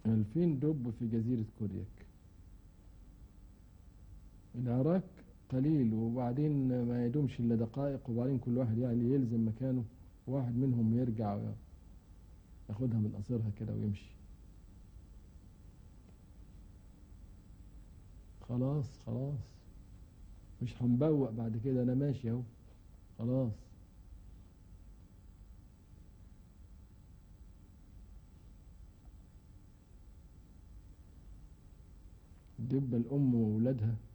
ألفين دب في جزيرة كورياك العراق قليل وبعدين ما يدومش إلا دقائق وبعدين كل واحد يعني يلزم مكانه واحد منهم يرجع ياخدها من قصرها كده ويمشي خلاص خلاص مش هنبوق بعد كده انا ماشي اهو خلاص دب الام وولادها